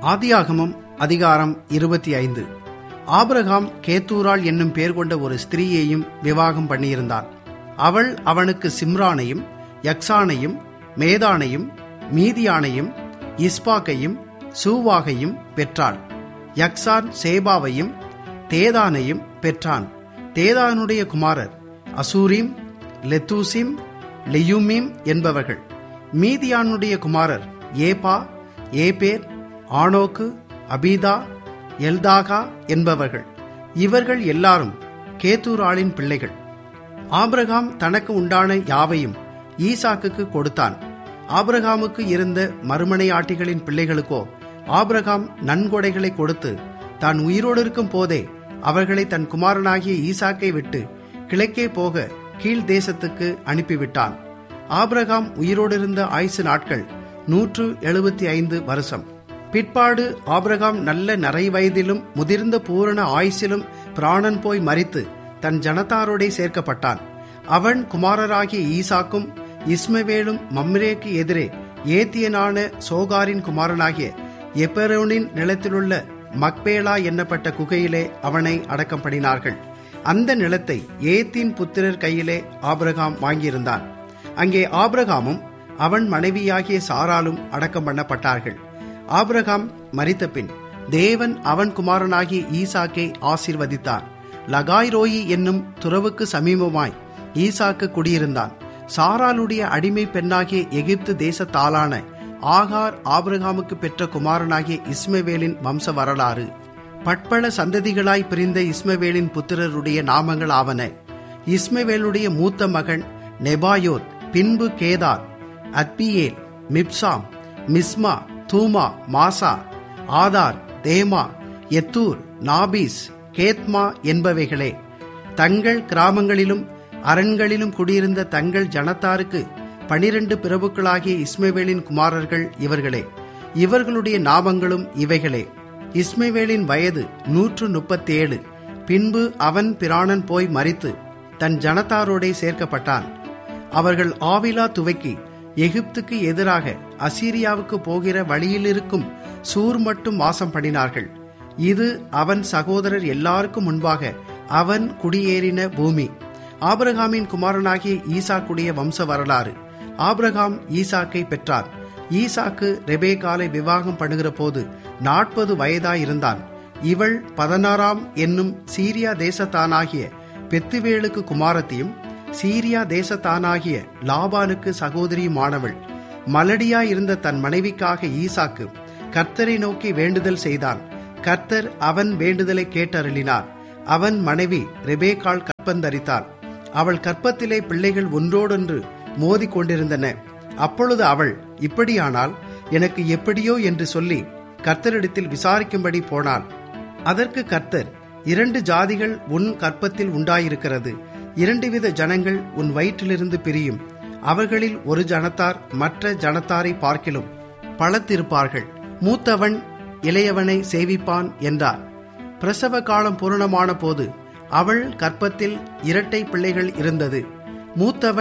ஆதியாகமம் அதிகாரம் இருபத்தி ஐந்து ஆபிரகாம் கேத்தூராள் என்னும் பேர் கொண்ட ஒரு ஸ்திரீயையும் விவாகம் பண்ணியிருந்தான் அவள் அவனுக்கு சிம்ரானையும் யக்சானையும் மேதானையும் மீதியானையும் இஸ்பாக்கையும் சூவாகையும் பெற்றாள் யக்சான் சேபாவையும் தேதானையும் பெற்றான் தேதானுடைய குமாரர் அசூரிம் லெத்தூசிம் லெயுமீம் என்பவர்கள் மீதியானுடைய குமாரர் ஏபா ஏபேர் ஆனோக்கு அபீதா எல்தாகா என்பவர்கள் இவர்கள் எல்லாரும் கேத்தூராளின் பிள்ளைகள் ஆபிரகாம் தனக்கு உண்டான யாவையும் ஈசாக்குக்கு கொடுத்தான் ஆபிரகாமுக்கு இருந்த மறுமனையாட்டிகளின் பிள்ளைகளுக்கோ ஆபிரகாம் நன்கொடைகளை கொடுத்து தான் உயிரோடு இருக்கும் போதே அவர்களை தன் குமாரனாகிய ஈசாக்கை விட்டு கிழக்கே போக கீழ் தேசத்துக்கு அனுப்பிவிட்டான் ஆபிரகாம் உயிரோடு இருந்த ஆயுசு நாட்கள் நூற்று எழுபத்தி ஐந்து வருஷம் பிற்பாடு ஆபிரகாம் நல்ல நரை வயதிலும் முதிர்ந்த பூரண ஆயுசிலும் பிராணன் போய் மறித்து தன் ஜனத்தாரோடே சேர்க்கப்பட்டான் அவன் குமாரராகிய ஈசாக்கும் இஸ்மவேலும் மம்ரேக்கு எதிரே ஏத்தியனான சோகாரின் குமாரனாகிய எப்பெரோனின் நிலத்திலுள்ள மக்பேலா என்னப்பட்ட குகையிலே அவனை அடக்கம் பண்ணினார்கள் அந்த நிலத்தை ஏத்தின் புத்திரர் கையிலே ஆபிரகாம் வாங்கியிருந்தான் அங்கே ஆபிரகாமும் அவன் மனைவியாகிய சாராலும் அடக்கம் பண்ணப்பட்டார்கள் ஆபிரகாம் மரித்தபின் தேவன் அவன் குமாரனாகிய ஈசாக்கை ஆசீர்வதித்தார் லகாய்ரோயி என்னும் துறவுக்கு சமீபமாய் ஈசாக்கு குடியிருந்தான் சாராளுடைய அடிமை பெண்ணாகிய எகிப்து தேசத்தாலான ஆகார் ஆபிரகாமுக்கு பெற்ற குமாரனாகிய இஸ்மவேலின் வம்ச வரலாறு பட்பள சந்ததிகளாய் பிரிந்த இஸ்மவேலின் புத்திரருடைய நாமங்கள் ஆவன இஸ்மவேலுடைய மூத்த மகன் நெபாயோத் பின்பு Kedar Adbeel Mibsam Mishma Dumah Massa Hadad தேமா எத்தூர் நாபீஸ் கேத்மா என்பவைகளே தங்கள் கிராமங்களிலும் அரண்களிலும் குடியிருந்த தங்கள் ஜனத்தாருக்கு பனிரெண்டு பிரபுக்களாகிய இஸ்மவேலின் குமாரர்கள் இவர்களே இவர்களுடைய நாமங்களும் இவைகளே இஸ்மவேலின் வயது நூற்று முப்பத்தேழு பின்பு அவன் பிராணன் போய் மறித்து தன் ஜனத்தாரோடே சேர்க்கப்பட்டான் அவர்கள் ஆவிலா துவக்கி எகிப்துக்கு எதிராக அசீரியாவுக்கு போகிற வழியிலிருக்கும் சூர் மட்டும் வாசம் பண்ணினார்கள் இது அவன் சகோதரர் எல்லாருக்கும் முன்பாக அவன் குடியேறின பூமி ஆபிரகாமின் குமாரனாகிய ஈசாக்குடைய வம்ச வரலாறு ஆபிரகாம் ஈசாக்கை பெற்றான் ஈசாக்கு ரெபேகாலை விவாகம் பண்ணுகிற போது நாற்பது வயதாயிருந்தான் இவள் பதினாறாம் என்னும் சீரியா தேசத்தானாகிய பெத்துவேலுக்கு குமாரத்தையும் சீரியா தேசத்தானாகிய லாபானுக்கு சகோதரியுமானவள் மலடியாயிருந்த தன் மனைவிக்காக ஈசாக்கு கர்த்தரை நோக்கி வேண்டுதல் செய்தான் கர்த்தர் அவன் வேண்டுதலை கேட்டருளினார் அவன் மனைவி ரெபேக்காள் கற்பந்தரித்தாள் அவள் கற்பத்திலே பிள்ளைகள் ஒன்றோடொன்று மோதி கொண்டிருந்தன அப்பொழுது அவள் இப்படியானால் எனக்கு எப்படியோ என்று சொல்லி கர்த்தரிடத்தில் விசாரிக்கும்படி போனாள் அதற்கு கர்த்தர் இரண்டு ஜாதிகள் உன் கற்பத்தில் உண்டாயிருக்கிறது இரண்டு வித ஜனங்கள் உன் வயிற்றிலிருந்து பிரியும் அவர்களில் ஒரு ஜனத்தார் மற்ற ஜனத்தாரை பார்க்கிலும் பழத்திருப்பார்கள் மூத்தவன் இளையவனை சேவிப்பான் என்றார் பிரசவ காலம் பூரணமான போது அவள் கற்பத்தில் இரட்டை பிள்ளைகள் இருந்தது மூத்தவன்